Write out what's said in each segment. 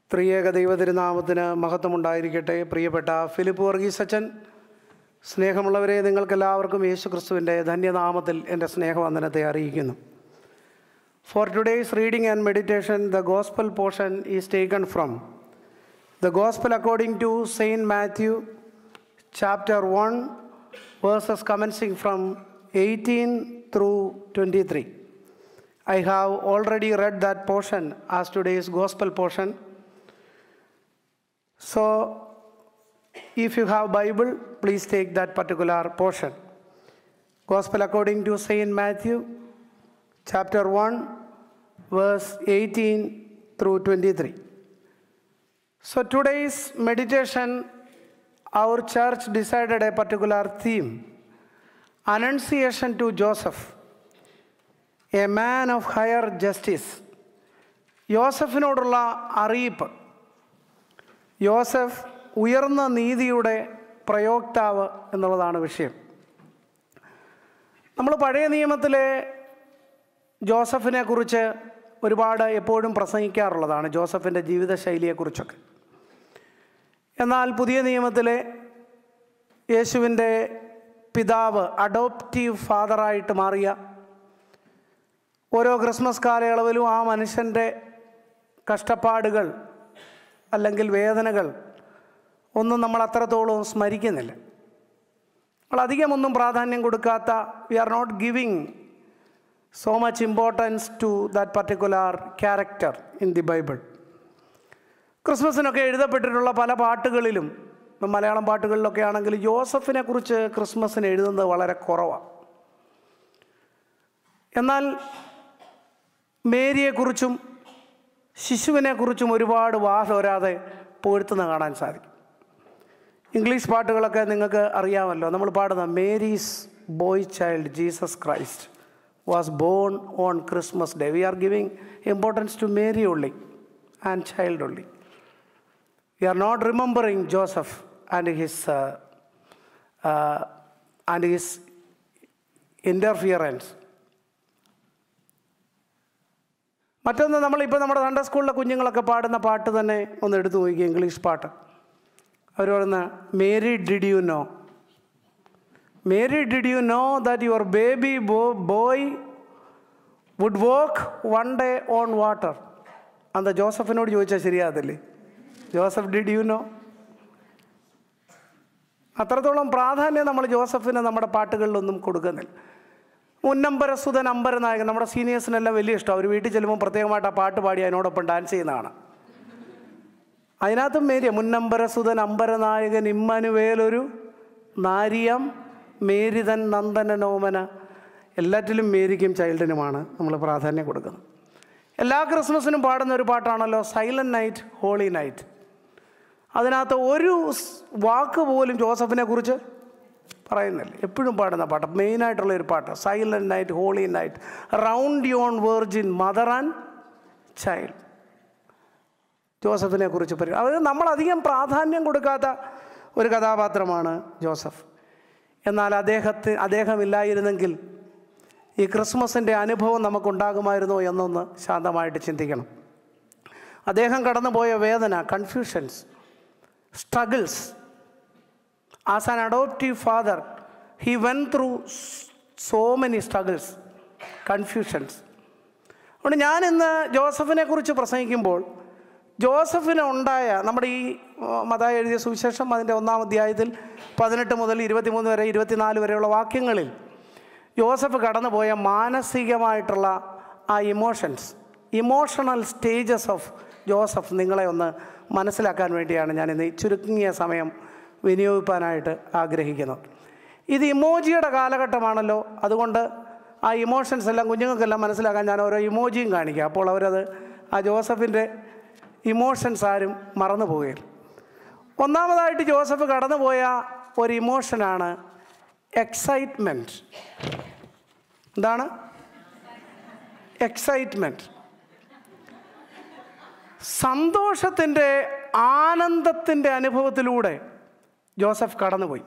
ത്രിയേക ദൈവതിരുനാമത്തിന് മഹത്വമുണ്ടായിരിക്കട്ടെ പ്രിയപ്പെട്ട ഫിലിപ്പ് വർഗീസ് അച്ഛൻ സ്നേഹമുള്ളവരെ നിങ്ങൾക്കെല്ലാവർക്കും യേശു ക്രിസ്തുവിൻ്റെ ധന്യനാമത്തിൽ എൻ്റെ സ്നേഹവന്ദനത്തെ അറിയിക്കുന്നു for today's reading and meditation the gospel portion is taken from the gospel according to saint Matthew chapter one verses commencing from eighteen through twenty three I have already read that portion as today's gospel portion. So, if you have Bible, please take that particular portion. Gospel according to Saint Matthew, chapter 1, verse 18 through 23. So, today's meditation, our church decided a particular theme Annunciation to Joseph. A man of higher justice യോസഫിനോടുള്ള അറിയിപ്പ് യോസഫ് ഉയർന്ന നീതിയുടെ പ്രയോക്താവ് എന്നുള്ളതാണ് വിഷയം നമ്മൾ പഴയ നിയമത്തിലെ ജോസഫിനെ കുറിച്ച് ഒരുപാട് എപ്പോഴും പ്രസംഗിക്കാറുള്ളതാണ് ജോസഫിൻ്റെ ജീവിതശൈലിയെക്കുറിച്ചൊക്കെ എന്നാൽ പുതിയ നിയമത്തിലെ യേശുവിൻ്റെ പിതാവ് അഡോപ്റ്റീവ് ഫാദറായിട്ട് മാറിയ ഓരോ ക്രിസ്മസ് കാലയളവിലും ആ മനുഷ്യൻ്റെ കഷ്ടപ്പാടുകൾ അല്ലെങ്കിൽ വേദനകൾ ഒന്നും നമ്മൾ അത്രത്തോളം സ്മരിക്കുന്നില്ല നമ്മൾ അധികമൊന്നും പ്രാധാന്യം കൊടുക്കാത്ത we are not giving so much importance to that particular character in the Bible ക്രിസ്മസിനൊക്കെ എഴുതപ്പെട്ടിട്ടുള്ള പല പാട്ടുകളിലും ഇപ്പം മലയാളം പാട്ടുകളിലൊക്കെ ആണെങ്കിൽ ജോസഫിനെ കുറിച്ച് ക്രിസ്മസിന് എഴുതുന്നത് വളരെ കുറവാണ് എന്നാൽ മേരിയെക്കുറിച്ചും ശിശുവിനെക്കുറിച്ചും ഒരുപാട് വാഹോരാതെ പുകഴ്ത്തുന്ന കാണാൻ സാധിക്കും ഇംഗ്ലീഷ് പാട്ടുകളൊക്കെ നിങ്ങൾക്ക് അറിയാമല്ലോ നമ്മൾ പാടുന്ന Mary's boy child Jesus Christ was born on Christmas day we are giving importance to Mary only and child only we are not remembering Joseph and his and his interference മറ്റൊന്ന് നമ്മളിപ്പോൾ നമ്മുടെ Sunday സ്കൂളിലെ കുഞ്ഞുങ്ങളൊക്കെ പാടുന്ന പാട്ട് തന്നെ ഒന്ന് എടുത്തു നോക്കി ഇംഗ്ലീഷ് പാട്ട് അവർ പറയുന്ന Mary did you know Mary did you know that your baby bo boy would walk one day on water അന്ത ജോസഫിനോട് ചോദിച്ചാൽ ശരിയാകത്തില്ലേ ജോസഫ് ഡിഡ് യു നോ അത്രത്തോളം പ്രാധാന്യം നമ്മൾ ജോസഫിന് നമ്മുടെ പാട്ടുകളിലൊന്നും കൊടുക്കുന്നില്ല മുന്നമ്പര സുതൻ അമ്പരനായകൻ നമ്മുടെ സീനിയേഴ്സിനെല്ലാം വലിയ ഇഷ്ടം അവർ വീട്ടിൽ ചെല്ലുമ്പോൾ പ്രത്യേകമായിട്ട് ആ പാട്ട് പാടി അതിനോടൊപ്പം ഡാൻസ് ചെയ്യുന്നതാണ് അതിനകത്തും മേരിയ മുന്നമ്പര സുതൻ അമ്പരനായകൻ ഇമ്മനുവേലൊരു നാരിയം മേരിതൻ നന്ദനനോമന എല്ലാറ്റിലും മേരിക്കും ചൈൽഡിനുമാണ് നമ്മൾ പ്രാധാന്യം കൊടുക്കുന്നത് എല്ലാ ക്രിസ്മസിനും പാടുന്ന ഒരു പാട്ടാണല്ലോ സൈലൻറ്റ് നൈറ്റ് ഹോളി നൈറ്റ് അതിനകത്ത് ഒരു വാക്ക് പോലും ജോസഫിനെ കുറിച്ച് പറയുന്നില്ല എപ്പോഴും പാടുന്ന പാട്ട് മെയിനായിട്ടുള്ള ഒരു പാട്ട് silent night holy night round yon virgin mother and child ജോസഫിനെ കുറിച്ച് പറയും അത് നമ്മളധികം പ്രാധാന്യം കൊടുക്കാത്ത ഒരു കഥാപാത്രമാണ് ജോസഫ് എന്നാൽ അദ്ദേഹത്തെ അദ്ദേഹമില്ലായിരുന്നെങ്കിൽ ഈ ക്രിസ്മസിൻ്റെ അനുഭവം നമുക്കുണ്ടാകുമായിരുന്നോ എന്നൊന്ന് ശാന്തമായിട്ട് ചിന്തിക്കണം അദ്ദേഹം കടന്നുപോയ വേദന confusions struggles as an adoptive father he went through so many struggles confusions അതുകൊണ്ട് ഞാൻ ഇന്ന് ജോസഫിനെ കുറിച്ച് പ്രസംഗിക്കുമ്പോൾ ജോസഫിന് ഉണ്ടായ നമ്മുടെ ഈ മതായ എഴുതിയ സുവിശേഷം അതിൻ്റെ ഒന്നാം അധ്യായത്തിൽ പതിനെട്ട് മുതൽ ഇരുപത്തിമൂന്ന് വരെ ഇരുപത്തിനാല് വരെയുള്ള വാക്യങ്ങളിൽ ജോസഫ് കടന്നുപോയ മാനസികമായിട്ടുള്ള ആ emotions emotional stages of Joseph നിങ്ങളെ ഒന്ന് മനസ്സിലാക്കാൻ വേണ്ടിയാണ് ഞാൻ ഇന്ന് ഈ ചുരുങ്ങിയ സമയം വിനിയോഗിക്കാനായിട്ട് ആഗ്രഹിക്കുന്നത് ഇത് ഇമോജിയുടെ കാലഘട്ടമാണല്ലോ അതുകൊണ്ട് ആ ഇമോഷൻസ് എല്ലാം കുഞ്ഞുങ്ങൾക്കെല്ലാം മനസ്സിലാക്കാൻ ഞാൻ ഓരോ ഇമോജിയും കാണിക്കുക അപ്പോൾ അവരത് ആ ജോസഫിൻ്റെ ഇമോഷൻസ് ആരും മറന്നു പോവുകയില്ല ഒന്നാമതായിട്ട് ജോസഫ് കടന്നുപോയ ഒരു ഇമോഷനാണ് എക്സൈറ്റ്മെൻറ്റ് എന്താണ് എക്സൈറ്റ്മെൻറ്റ് സന്തോഷത്തിൻ്റെ ആനന്ദത്തിൻ്റെ അനുഭവത്തിലൂടെ ജോസഫ് കടന്നുപോയി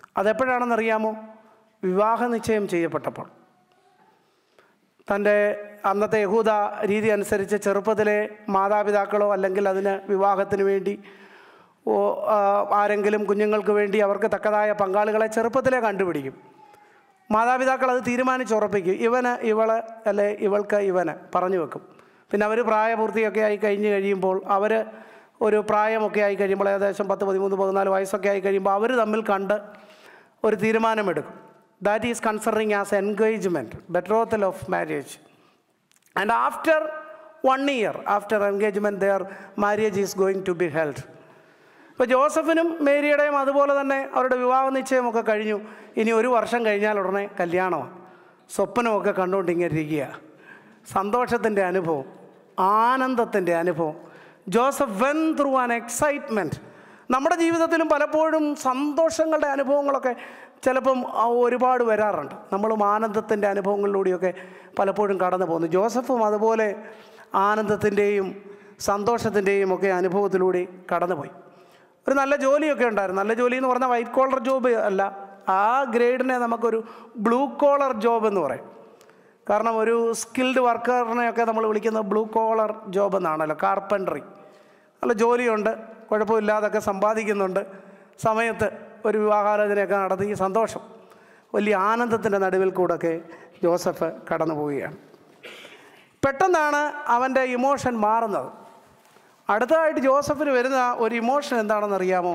അതെപ്പോഴാണെന്നറിയാമോ വിവാഹ നിശ്ചയം ചെയ്യപ്പെട്ടപ്പോൾ തൻ്റെ അന്നത്തെ യഹൂദ രീതി അനുസരിച്ച് ചെറുപ്പത്തിലെ മാതാപിതാക്കളോ അല്ലെങ്കിൽ അതിന് വിവാഹത്തിന് വേണ്ടി ഓ ആ, ആരെങ്കിലും കുഞ്ഞുങ്ങൾക്ക് വേണ്ടി അവർക്ക് തക്കതായ പങ്കാളികളെ ചെറുപ്പത്തിലേ കണ്ടുപിടിക്കും മാതാപിതാക്കൾ അത് തീരുമാനിച്ചുറപ്പിക്കും ഇവന് ഇവള് അല്ലെ ഇവൾക്ക് ഇവന് പറഞ്ഞു വെക്കും പിന്നെ അവർ പ്രായപൂർത്തിയൊക്കെ ആയി കഴിഞ്ഞ് കഴിയുമ്പോൾ അവർ ഒരു പ്രായമൊക്കെ ആയി കഴിയുമ്പോൾ ഏകദേശം പത്ത് പതിമൂന്ന് പതിനാല് വയസ്സൊക്കെ ആയി കഴിയുമ്പോൾ അവർ തമ്മിൽ കണ്ട് ഒരു തീരുമാനമെടുക്കും that is considering as engagement betrothal of marriage and after one year after engagement their marriage is going to be held ഇപ്പോൾ ജോസഫിനും മേരിയുടെയും അതുപോലെ തന്നെ അവരുടെ വിവാഹ നിശ്ചയമൊക്കെ കഴിഞ്ഞു ഇനി ഒരു വർഷം കഴിഞ്ഞാൽ ഉടനെ കല്യാണമാണ് സ്വപ്നമൊക്കെ കണ്ടുകൊണ്ട് ഇങ്ങനെ ഇരിക്കുക സന്തോഷത്തിൻ്റെ അനുഭവം ആനന്ദത്തിൻ്റെ അനുഭവം Joseph went through an excitement നമ്മുടെ ജീവിതത്തിലും പലപ്പോഴും സന്തോഷങ്ങളുടെ അനുഭവങ്ങളൊക്കെ ചിലപ്പം ആ ഒരുപാട് വരാറുണ്ട് നമ്മളും ആനന്ദത്തിൻ്റെ അനുഭവങ്ങളിലൂടെയൊക്കെ പലപ്പോഴും കടന്നു പോകുന്നു ജോസഫും അതുപോലെ ആനന്ദത്തിൻ്റെയും സന്തോഷത്തിൻ്റെയും ഒക്കെ അനുഭവത്തിലൂടെ കടന്നുപോയി ഒരു നല്ല ജോലിയൊക്കെ ഉണ്ടായിരുന്നു നല്ല ജോലി എന്ന് പറഞ്ഞാൽ വൈറ്റ് കോളർ ജോബ് അല്ല ആ ഗ്രേഡിനെ നമുക്കൊരു ബ്ലൂ കോളർ ജോബ് എന്ന് പറയും കാരണം ഒരു സ്കിൽഡ് വർക്കറിനെയൊക്കെ നമ്മൾ വിളിക്കുന്നത് ബ്ലൂ കോളർ ജോബ് എന്നാണല്ലോ കാർപ്പൻട്രി നല്ല ജോലിയുണ്ട് കുഴപ്പമില്ലാതൊക്കെ സമ്പാദിക്കുന്നുണ്ട് സമയത്ത് ഒരു വിവാഹാലോചനയൊക്കെ നടത്തി സന്തോഷം വലിയ ആനന്ദത്തിൻ്റെ നടുവിൽ കൂടെയൊക്കെ ജോസഫ് കടന്നു പോവുകയാണ് പെട്ടെന്നാണ് അവൻ്റെ ഇമോഷൻ മാറുന്നത് അടുത്തതായിട്ട് ജോസഫിന് വരുന്ന ഒരു ഇമോഷൻ എന്താണെന്ന് അറിയാമോ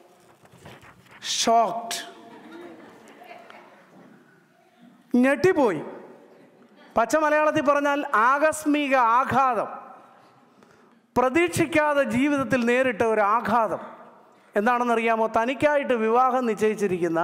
ഷോക്ഡ് ഞെട്ടിപ്പോയി പച്ച മലയാളത്തിൽ പറഞ്ഞാൽ ആകസ്മിക ആഘാതം പ്രതീക്ഷിക്കാതെ ജീവിതത്തിൽ നേരിട്ട ഒരു ആഘാതം എന്താണെന്നറിയാമോ തനിക്കായിട്ട് വിവാഹം നിശ്ചയിച്ചിരിക്കുന്ന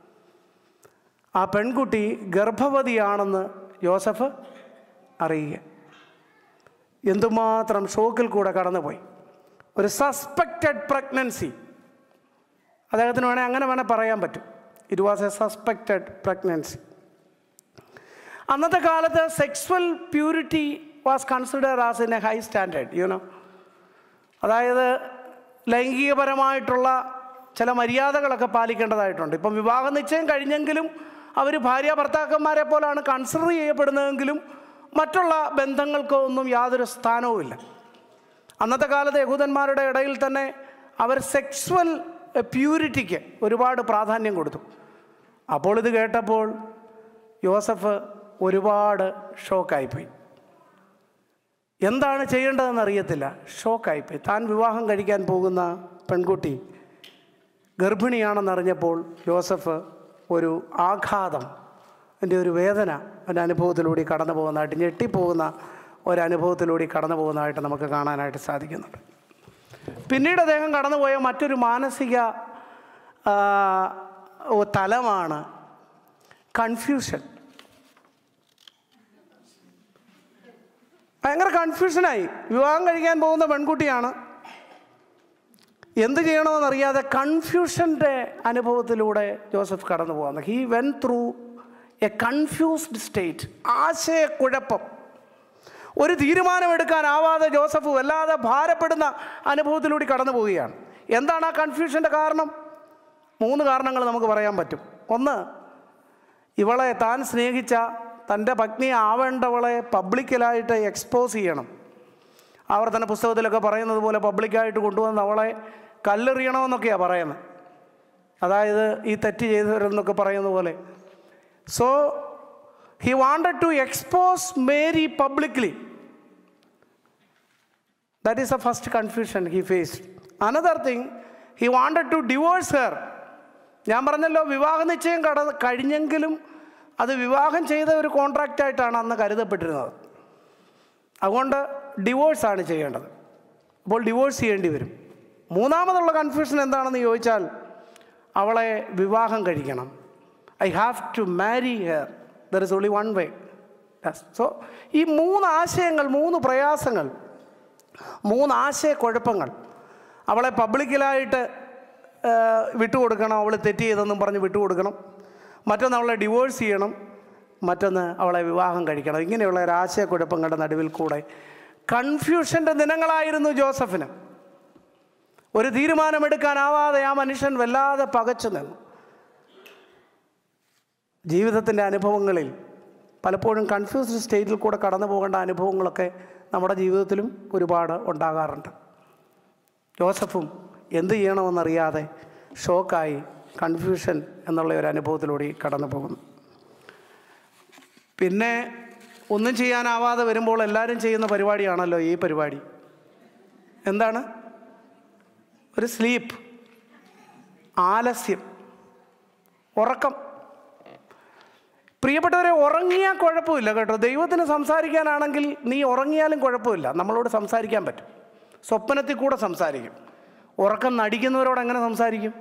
ആ പെൺകുട്ടി ഗർഭവതിയാണെന്ന് ജോസഫ് അറിയുക എന്തുമാത്രം ഷോക്കിൽ കൂടെ കടന്നുപോയി ഒരു സസ്പെക്റ്റഡ് പ്രഗ്നൻസി അദ്ദേഹത്തിന് വേണേൽ അങ്ങനെ വേണേൽ പറയാൻ പറ്റും it was a suspected pregnancy അന്നത്തെ കാലത്ത് sexual purity was consider as in a high standard you know അതായത് ലൈംഗികപരമായിട്ടുള്ള ചില മര്യാദകളൊക്കെ പാലിക്കേണ്ടതായിട്ടുണ്ട് ഇപ്പം വിവാഹ നിശ്ചയം കഴിഞ്ഞെങ്കിലും അവർ ഭാര്യ ഭർത്താക്കന്മാരെ പോലാണ് കൺസിഡർ ചെയ്യപ്പെടുന്നതെങ്കിലും മറ്റുള്ള ബന്ധങ്ങൾക്കോ ഒന്നും യാതൊരു സ്ഥാനവുമില്ല അന്നത്തെ കാലത്ത് യഹൂദന്മാരുടെ ഇടയിൽ തന്നെ അവർ സെക്സ്വൽ പ്യൂരിറ്റിക്ക് ഒരുപാട് പ്രാധാന്യം കൊടുത്തു അപ്പോൾ ഇത് കേട്ടപ്പോൾ യോസഫ് ഒരുപാട് ഷോക്കായിപ്പോയി എന്താണ് ചെയ്യേണ്ടതെന്ന് അറിയത്തില്ല ഷോക്കായിപ്പോയി താൻ വിവാഹം കഴിക്കാൻ പോകുന്ന പെൺകുട്ടി ഗർഭിണിയാണെന്നറിഞ്ഞപ്പോൾ ജോസഫ് ഒരു ആഘാതം എൻ്റെ ഒരു വേദന എൻ്റെ അനുഭവത്തിലൂടെ കടന്നു പോകുന്നതായിട്ട് ഞെട്ടിപ്പോകുന്ന ഒരനുഭവത്തിലൂടെ കടന്നു പോകുന്നതായിട്ട് നമുക്ക് കാണാനായിട്ട് സാധിക്കുന്നുണ്ട് പിന്നീട് അദ്ദേഹം കടന്നുപോയ മറ്റൊരു മാനസിക ആ, ഓ, തലമാണ് കൺഫ്യൂഷൻ ഭയങ്കര കൺഫ്യൂഷനായി വിവാഹം കഴിക്കാൻ പോകുന്ന പെൺകുട്ടിയാണ് എന്ത് ചെയ്യണമെന്നറിയാതെ കൺഫ്യൂഷൻ്റെ അനുഭവത്തിലൂടെ ജോസഫ് കടന്നു പോകുന്നത് he went through a confused state ആശയക്കുഴപ്പം ഒരു തീരുമാനമെടുക്കാനാവാതെ ജോസഫ് വല്ലാതെ ഭാരപ്പെടുന്ന അനുഭവത്തിലൂടെ കടന്നു പോവുകയാണ് എന്താണ് ആ കൺഫ്യൂഷൻ്റെ കാരണം മൂന്ന് കാരണങ്ങൾ നമുക്ക് പറയാൻ പറ്റും ഒന്ന് ഇവളെ താൻ സ്നേഹിച്ച തൻ്റെ പത്നി ആവേണ്ടവളെ പബ്ലിക്കലായിട്ട് എക്സ്പോസ് ചെയ്യണം അവർ തന്നെ പുസ്തകത്തിലൊക്കെ പറയുന്നത് പോലെ പബ്ലിക്കായിട്ട് കൊണ്ടുവന്ന് അവളെ കല്ലെറിയണമെന്നൊക്കെയാണ് പറയുന്നത് അതായത് ഈ തെറ്റ് ചെയ്തവരെന്നൊക്കെ പറയുന്ന പോലെ so he wanted to expose Mary publicly that is a first confusion he faced another thing he wanted to divorce her ഞാൻ പറഞ്ഞല്ലോ വിവാഹ നിശ്ചയം കട കഴിഞ്ഞെങ്കിലും അത് വിവാഹം ചെയ്ത ഒരു കോൺട്രാക്റ്റ് ആയിട്ടാണ് അന്ന് കരുതപ്പെട്ടിരുന്നത് അതുകൊണ്ട് ഡിവോഴ്സാണ് ചെയ്യേണ്ടത് അപ്പോൾ ഡിവോഴ്സ് ചെയ്യേണ്ടി വരും മൂന്നാമതുള്ള കൺഫ്യൂഷൻ എന്താണെന്ന് ചോദിച്ചാൽ അവളെ വിവാഹം കഴിക്കണം I have to marry her there is only one way so ഈ മൂന്ന് ആശയങ്ങൾ മൂന്ന് പ്രയാസങ്ങൾ മൂന്ന് ആശയക്കുഴപ്പങ്ങൾ അവളെ പബ്ലിക്കലായിട്ട് വിട്ടുകൊടുക്കണം അവൾ തെറ്റ് ചെയ്തെന്നും പറഞ്ഞ് വിട്ടുകൊടുക്കണം മറ്റൊന്ന് അവളെ ഡിവോഴ്സ് ചെയ്യണം മറ്റൊന്ന് അവളെ വിവാഹം കഴിക്കണം ഇങ്ങനെയുള്ള ഒരു ആശയക്കുഴപ്പങ്ങളുടെ നടുവിൽ കൂടെ കൺഫ്യൂഷൻ്റെ ദിനങ്ങളായിരുന്നു ജോസഫിന് ഒരു തീരുമാനമെടുക്കാനാവാതെ ആ മനുഷ്യൻ വല്ലാതെ പകച്ചു നിന്നു ജീവിതത്തിൻ്റെ അനുഭവങ്ങളിൽ പലപ്പോഴും കൺഫ്യൂസ്ഡ് സ്റ്റേറ്റിൽ കൂടെ കടന്നു പോകേണ്ട അനുഭവങ്ങളൊക്കെ നമ്മുടെ ജീവിതത്തിലും ഒരുപാട് ഉണ്ടാകാറുണ്ട് ജോസഫും എന്ത് ചെയ്യണമെന്നറിയാതെ ഷോക്കായി കൺഫ്യൂഷൻ എന്നുള്ള ഒരു അനുഭവത്തിലൂടെ കടന്നു പോകുന്നു പിന്നെ ഒന്നും ചെയ്യാനാവാതെ വരുമ്പോൾ എല്ലാവരും ചെയ്യുന്ന പരിപാടിയാണല്ലോ ഈ പരിപാടി എന്താണ് ഒരു സ്ലീപ്പ് ആലസ്യം ഉറക്കം പ്രിയപ്പെട്ടവരെ ഉറങ്ങിയാൽ കുഴപ്പമില്ല കേട്ടോ ദൈവത്തിന് സംസാരിക്കാനാണെങ്കിൽ നീ ഉറങ്ങിയാലും കുഴപ്പമില്ല നമ്മളോട് സംസാരിക്കാൻ പറ്റും സ്വപ്നത്തിൽ കൂടെ സംസാരിക്കും ഉറക്കം നടിക്കുന്നവരോട് എങ്ങനെ സംസാരിക്കും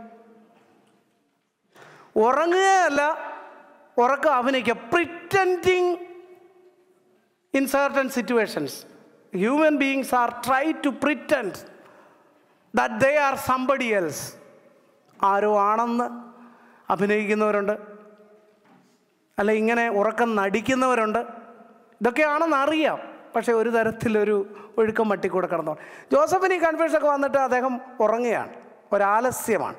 ഉറങ്ങുകയല്ല ഉറക്കം അഭിനയിക്കുക pretending in certain situations human beings are try to pretend that they are somebody else ആരോ ആണെന്ന് അഭിനയിക്കുന്നവരുണ്ട് അല്ല ഇങ്ങനെ ഉറക്കം നടിക്കുന്നവരുണ്ട് ഇതൊക്കെയാണെന്ന് അറിയാം പക്ഷേ ഒരു തരത്തിലൊരു ഒഴുക്കം മട്ടിക്കൂടെ കടന്നു ജോസഫിന് ഈ കൺഫ്യൂഷനൊക്കെ വന്നിട്ട് അദ്ദേഹം ഉറങ്ങുകയാണ് ഒരാലസ്യമാണ്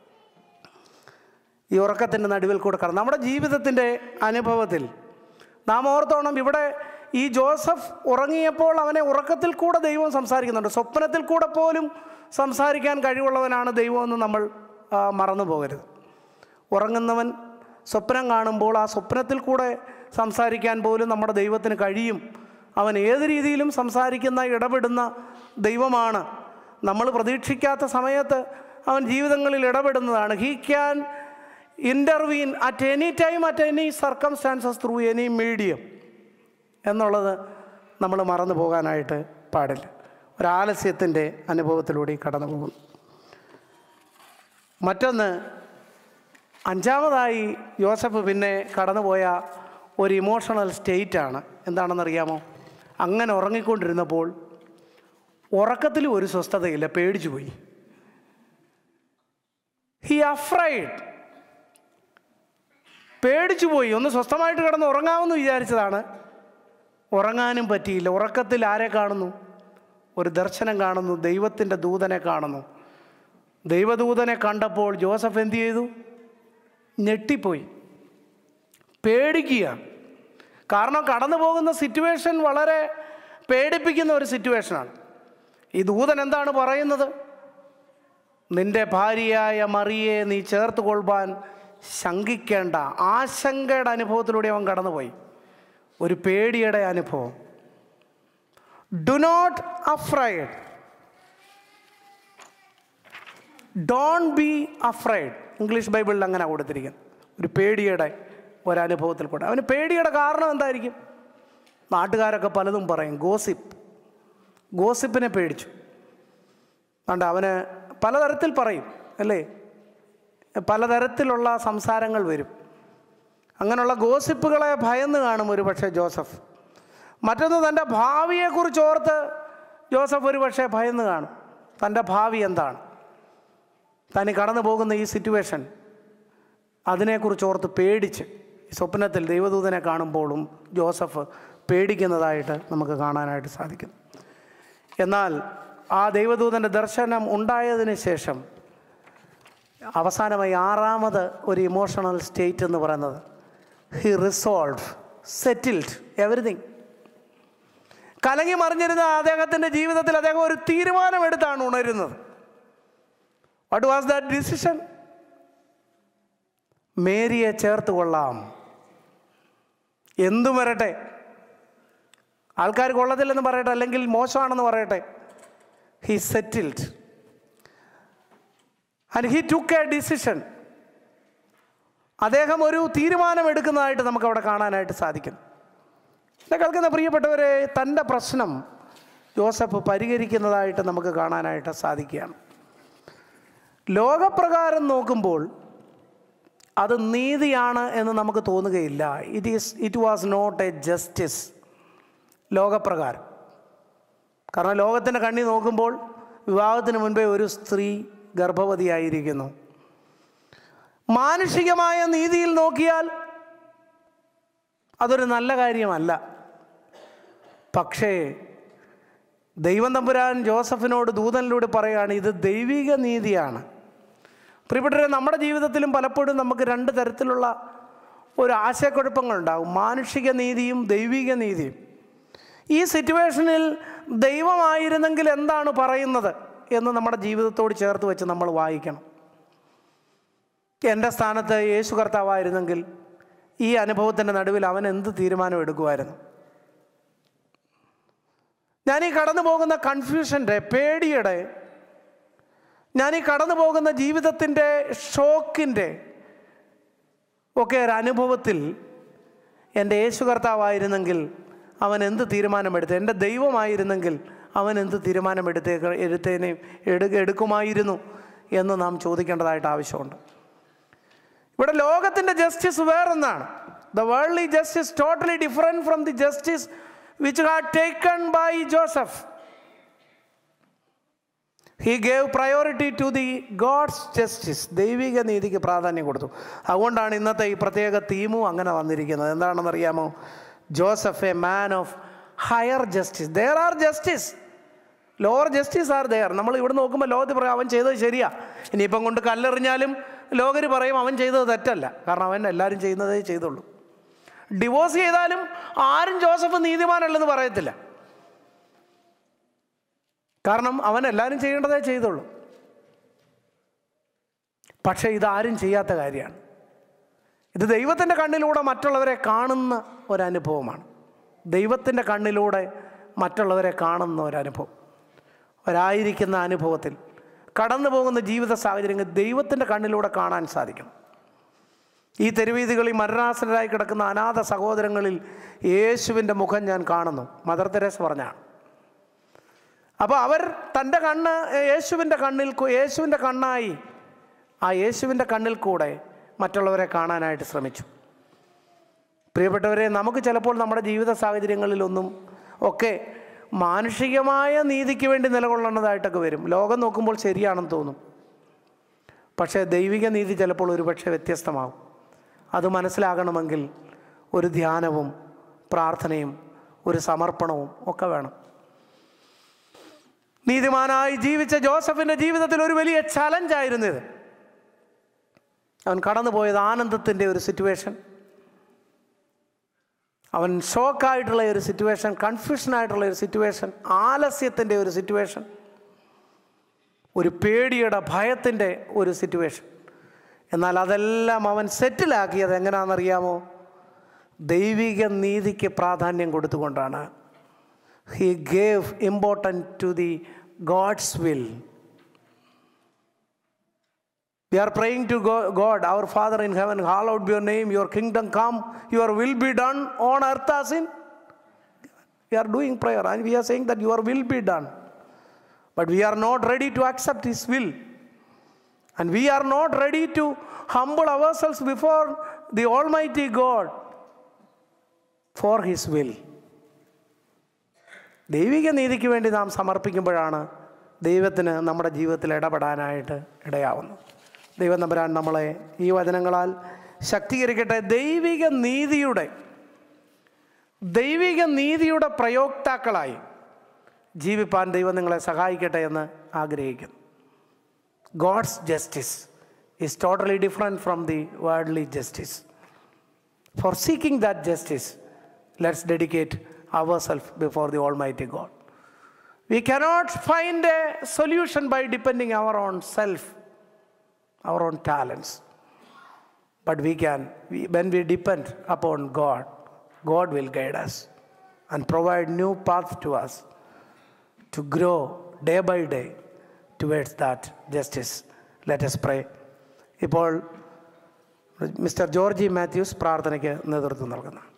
ഈ ഉറക്കത്തിൻ്റെ നടുവിൽ കൂടെ കടന്നു നമ്മുടെ ജീവിതത്തിൻ്റെ അനുഭവത്തിൽ നാം ഓർത്തോണം ഇവിടെ ഈ ജോസഫ് ഉറങ്ങിയപ്പോൾ അവനെ ഉറക്കത്തിൽ കൂടെ ദൈവം സംസാരിക്കുന്നുണ്ട് സ്വപ്നത്തിൽ കൂടെ പോലും സംസാരിക്കാൻ കഴിവുള്ളവനാണ് ദൈവമെന്ന് നമ്മൾ ആ, മറന്നു പോകരുത് ഉറങ്ങുന്നവൻ സ്വപ്നം കാണുമ്പോൾ ആ സ്വപ്നത്തിൽ കൂടെ സംസാരിക്കാൻ പോലും നമ്മുടെ ദൈവത്തിന് കഴിയും അവൻ ഏത് രീതിയിലും സംസാരിക്കുന്ന ഇടപെടുന്ന ദൈവമാണ് നമ്മൾ പ്രതീക്ഷിക്കാത്ത സമയത്ത് അവൻ ജീവിതങ്ങളിൽ ഇടപെടുന്നതാണ് he can intervene at any time at any circumstances through any medium എന്നുള്ളത് നമ്മൾ മറന്നു പോകാനായിട്ട് പാടില്ല ഒരാലസ്യത്തിൻ്റെ അനുഭവത്തിലൂടെ കടന്നു പോകുന്നു മറ്റൊന്ന് അഞ്ചാമതായി യോസഫ് പിന്നെ കടന്നുപോയ ഒരു ഇമോഷണൽ സ്റ്റേറ്റാണ് എന്താണെന്നറിയാമോ അങ്ങനെ ഉറങ്ങിക്കൊണ്ടിരുന്നപ്പോൾ ഉറക്കത്തിലും ഒരു സ്വസ്ഥതയില്ല പേടിച്ചു പോയി ഹി അഫ്രൈഡ് പേടിച്ചു പോയി ഒന്ന് സ്വസ്ഥമായിട്ട് കിടന്ന് ഉറങ്ങാമെന്ന് വിചാരിച്ചതാണ് ഉറങ്ങാനും പറ്റിയില്ല ഉറക്കത്തിൽ ആരെ കാണുന്നു ഒരു ദർശനം കാണുന്നു ദൈവത്തിൻ്റെ ദൂതനെ കാണുന്നു ദൈവദൂതനെ കണ്ടപ്പോൾ ജോസഫ് എന്ത് ചെയ്തു ഞെട്ടിപ്പോയി പേടിക്കുക കാരണം കടന്നു പോകുന്ന സിറ്റുവേഷൻ വളരെ പേടിപ്പിക്കുന്ന ഒരു സിറ്റുവേഷനാണ് ഈ ദൂതൻ എന്താണ് പറയുന്നത് നിന്റെ ഭാര്യയായ മറിയെ നീ ചേർത്ത് കൊള്ളുവാൻ ശങ്കിക്കേണ്ട ആശങ്കയുടെ അനുഭവത്തിലൂടെ അവൻ കടന്നുപോയി ഒരു പേടിയുടെ അനുഭവം do not afraid don't be afraid English ബൈബിളിൽ അങ്ങനെ കൊടുത്തിരിക്കുന്നത് ഒരു പേടിയുടെ ഒരനുഭവത്തിൽ കൂടെ അവന് പേടിയുടെ കാരണം എന്തായിരിക്കും നാട്ടുകാരൊക്കെ പലതും പറയും ഗോസിപ്പ് ഗോസിപ്പിനെ പേടിച്ചു അതുകൊണ്ട് അവന് പലതരത്തിൽ പറയും അല്ലേ പലതരത്തിലുള്ള സംസാരങ്ങൾ വരും അങ്ങനെയുള്ള ഗോസിപ്പുകളെ ഭയന്ന് കാണും ഒരു പക്ഷേ ജോസഫ് മറ്റൊന്ന് തൻ്റെ ഭാവിയെക്കുറിച്ച് ഓർത്ത് ജോസഫ് ഒരു പക്ഷേ ഭയന്ന് കാണും തൻ്റെ ഭാവി എന്താണ് താൻ കടന്നു പോകുന്ന ഈ സിറ്റുവേഷൻ അതിനെക്കുറിച്ച് ഓർത്ത് പേടിച്ച് ഈ സ്വപ്നത്തിൽ ദൈവദൂതനെ കാണുമ്പോഴും ജോസഫ് പേടിക്കുന്നതായിട്ട് നമുക്ക് കാണാനായിട്ട് സാധിക്കും എന്നാൽ ആ ദൈവദൂതൻ്റെ ദർശനം ഉണ്ടായതിന് ശേഷം അവസാനമായി ആറാമത് ഒരു ഇമോഷണൽ സ്റ്റേറ്റ് എന്ന് പറയുന്നത് ഹി റിസോൾവ് സെറ്റിൽഡ് എവറിഥിങ് കലങ്ങി മറിഞ്ഞിരുന്ന അദ്ദേഹത്തിൻ്റെ ജീവിതത്തിൽ അദ്ദേഹം ഒരു തീരുമാനമെടുത്താണ് ഉണരുന്നത് വാട്ട് വാസ് ദാറ്റ് ഡിസിഷൻ മേരിയെ ചേർത്ത് കൊള്ളാം എന്തും വരട്ടെ ആൾക്കാർ കൊള്ളത്തില്ലെന്ന് പറയട്ടെ അല്ലെങ്കിൽ മോശമാണെന്ന് പറയട്ടെ he settled and he took a decision അദ്ദേഹം ഒരു തീരുമാനം എടുക്കുന്നതായിട്ട് നമുക്ക് അവിടെ കാണാനായിട്ട് സാധിക്കും എന്നെ കേൾക്കുന്ന പ്രിയപ്പെട്ടവരെ തൻ്റെ പ്രശ്നം ജോസഫ് പരിഹരിക്കുന്നതായിട്ട് നമുക്ക് കാണാനായിട്ട് സാധിക്കുകയാണ് ലോകപ്രകാരം നോക്കുമ്പോൾ അത് നീതിയാണ് എന്ന് നമുക്ക് തോന്നുകയില്ല it is it was not a justice ലോകപ്രകാരം കാരണം ലോകത്തിൻ്റെ കണ്ണി നോക്കുമ്പോൾ വിവാഹത്തിന് മുൻപേ ഒരു സ്ത്രീ ഗർഭവതിയായിരിക്കുന്നു മാനുഷികമായ നീതിയിൽ നോക്കിയാൽ അതൊരു നല്ല കാര്യമല്ല പക്ഷേ ദൈവം തമ്പുരാൻ ജോസഫിനോട് ദൂതനിലൂടെ പറയുകയാണ് ഇത് ദൈവിക നീതിയാണ് പ്രിയപ്പെട്ടവരെ നമ്മുടെ ജീവിതത്തിലും പലപ്പോഴും നമുക്ക് രണ്ട് തരത്തിലുള്ള ഒരു ആശയക്കുഴപ്പങ്ങളുണ്ടാകും മാനുഷിക നീതിയും ദൈവിക നീതിയും ഈ സിറ്റുവേഷനിൽ ദൈവമായിരുന്നെങ്കിൽ എന്താണ് പറയുന്നത് എന്ന് നമ്മുടെ ജീവിതത്തോട് ചേർത്ത് വെച്ച് നമ്മൾ വായിക്കണം എൻ്റെ സ്ഥാനത്ത് യേശു കർത്താവായിരുന്നെങ്കിൽ ഈ അനുഭവത്തിൻ്റെ നടുവിൽ അവൻ എന്ത് തീരുമാനം എടുക്കുമായിരുന്നു ഞാൻ ഈ കടന്നു പോകുന്ന കൺഫ്യൂഷൻ്റെ പേടിയുടെ ഞാൻ ഈ കടന്നു പോകുന്ന ജീവിതത്തിൻ്റെ ഷോക്കിൻ്റെ ഒക്കെ ഒരു അനുഭവത്തിൽ എൻ്റെ യേശു കർത്താവായിരുന്നെങ്കിൽ അവൻ എന്ത് തീരുമാനമെടുത്ത് എൻ്റെ ദൈവമായിരുന്നെങ്കിൽ അവൻ എന്ത് തീരുമാനമെടുത്തേ എടുത്തേനെയും എടു എടുക്കുമായിരുന്നു എന്ന് നാം ചോദിക്കേണ്ടതായിട്ട് ആവശ്യമുണ്ട് ഇവിടെ ലോകത്തിൻ്റെ ജസ്റ്റിസ് വേറൊന്നാണ് the worldly justice totally different from the justice which had taken by Joseph he gave priority to the God's justice ദൈവിക നീതിക്ക് പ്രാധാന്യം കൊടുത്തു അതുകൊണ്ടാണ് ഇന്നത്തെ ഈ പ്രത്യേക തീമും അങ്ങനെ വന്നിരിക്കുന്നത് എന്താണെന്ന് അറിയാമോ Joseph a man of higher justice there are justice lower justice are there നമ്മൾ ഇവിടെ നോക്കുമ്പോൾ ലോകത്തിൽ പറയും അവൻ ചെയ്തത് ശരിയാ ഇനിയിപ്പം കൊണ്ട് കല്ലെറിഞ്ഞാലും ലോകർ പറയും അവൻ ചെയ്തത് തെറ്റല്ല കാരണം അവൻ എല്ലാവരും ചെയ്യുന്നതേ ചെയ്തുള്ളൂ ഡിവോഴ്സ് ചെയ്താലും ആരും ജോസഫ് നീതിമാനല്ലെന്ന് പറയത്തില്ല കാരണം അവൻ എല്ലാവരും ചെയ്യേണ്ടതേ ചെയ്തുള്ളൂ പക്ഷേ ഇതാരും ചെയ്യാത്ത കാര്യമാണ് ഇത് ദൈവത്തിൻ്റെ കണ്ണിലൂടെ മറ്റുള്ളവരെ കാണുന്ന ഒരനുഭവമാണ് ദൈവത്തിൻ്റെ കണ്ണിലൂടെ മറ്റുള്ളവരെ കാണുന്ന ഒരനുഭവം ഒരായിരിക്കുന്ന അനുഭവത്തിൽ കടന്നു പോകുന്ന ജീവിത സാഹചര്യങ്ങൾ ദൈവത്തിൻ്റെ കണ്ണിലൂടെ കാണാൻ സാധിക്കണം ഈ തെരുവീതികളിൽ മരണാസനരായി കിടക്കുന്ന അനാഥ സഹോദരങ്ങളിൽ യേശുവിൻ്റെ മുഖം ഞാൻ കാണുന്നു മദർ തെരേസ് പറഞ്ഞാണ് അപ്പോൾ അവർ തൻ്റെ കണ്ണ് യേശുവിൻ്റെ കണ്ണിൽ കൂ- യേശുവിൻ്റെ കണ്ണായി ആ യേശുവിൻ്റെ കണ്ണിൽ കൂടെ മറ്റുള്ളവരെ കാണാനായിട്ട് ശ്രമിച്ചു പ്രിയപ്പെട്ടവരെ നമുക്ക് ചിലപ്പോൾ നമ്മുടെ ജീവിത സാഹചര്യങ്ങളിലൊന്നും ഒക്കെ മാനുഷികമായ നീതിക്ക് വേണ്ടി നിലകൊള്ളേണ്ടതായിട്ടൊക്കെ വരും ലോകം നോക്കുമ്പോൾ ശരിയാണെന്ന് തോന്നും പക്ഷേ ദൈവിക നീതി ചിലപ്പോൾ ഒരുപക്ഷെ വ്യത്യസ്തമാകും അത് മനസ്സിലാകണമെങ്കിൽ ഒരു ധ്യാനവും പ്രാർത്ഥനയും ഒരു സമർപ്പണവും ഒക്കെ വേണം നീതിമാനായി ജീവിച്ച ജോസഫിൻ്റെ ജീവിതത്തിൽ ഒരു വലിയ ചലഞ്ചായിരുന്നു ഇത് അവൻ കടന്നുപോയത് ആനന്ദത്തിൻ്റെ ഒരു സിറ്റുവേഷൻ അവൻ ഷോക്കായിട്ടുള്ള ഒരു സിറ്റുവേഷൻ കൺഫ്യൂഷനായിട്ടുള്ള ഒരു സിറ്റുവേഷൻ ആലസ്യത്തിൻ്റെ ഒരു സിറ്റുവേഷൻ ഒരു പേടിയുടെ ഭയത്തിൻ്റെ ഒരു സിറ്റുവേഷൻ എന്നാൽ അതെല്ലാം അവൻ സെറ്റിലാക്കിയത് എങ്ങനെയാണെന്നറിയാമോ ദൈവിക നീതിക്ക് പ്രാധാന്യം കൊടുത്തുകൊണ്ടാണ് he gave important to the God's will We are praying to Go- God, our Father in heaven, hallowed be your name, your kingdom come, your will be done on earth as in. We are doing prayer and we are saying that your will be done. But we are not ready to accept His will. And we are not ready to humble ourselves before the Almighty God for His will. ദൈവിക നീതിക്ക് വേണ്ടി നാം സമർപ്പിക്കുമ്പോഴാണ് ദൈവത്തിന് നമ്മുടെ ജീവിതത്തിൽ ഇടപെടാനായിട്ട് ഇടയാവുന്നത് ദൈവം നമ്പരാൻ നമ്മളെ ഈ വചനങ്ങളാൽ ശക്തീകരിക്കട്ടെ ദൈവിക നീതിയുടെ ദൈവിക നീതിയുടെ പ്രയോക്താക്കളായി ജീവിപ്പാൻ ദൈവം നിങ്ങളെ സഹായിക്കട്ടെ എന്ന് ആഗ്രഹിക്കുന്നു God's justice is totally different from the worldly justice For seeking that justice, let's dedicate ourselves before the Almighty God. We cannot find a solution by depending our own self, our own talents. But we can, we, when we depend upon God, God will guide us and provide new path to us to grow day by day towards that justice. Let us pray. ഇപ്പോൾ mister Georgy Mathews പ്രാർത്ഥനയ്ക്ക് നേതൃത്വം നൽകുന്നു